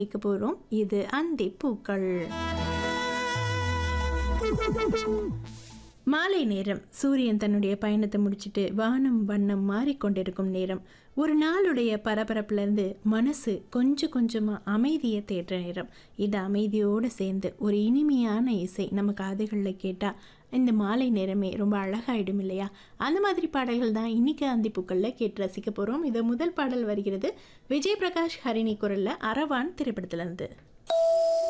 கேட்க போறோம் இது அந்தி பூக்கள் மாலை நேரம் சூரியன் தன்னுடைய பயணத்தை முடிச்சிட்டு வானம் வண்ணம் மாறிக்கொண்டிருக்கும் நேரம் ஒரு நாளுடைய பரபரப்புலேருந்து மனசு கொஞ்சம் கொஞ்சமாக அமைதியை தேடுற நேரம் இது அமைதியோடு சேர்ந்து ஒரு இனிமையான இசை நம்ம காதுகளில் கேட்டால் இந்த மாலை நேரமே ரொம்ப அழகாயிடும் இல்லையா அந்த மாதிரி பாடல்கள் தான் இன்னைக்கு அந்திப்பூக்களில் கேட்டு ரசிக்க போகிறோம் இது முதல் பாடல் வருகிறது விஜய் பிரகாஷ் ஹரிணி குரலில் அரவான் திரைப்படத்திலிருந்து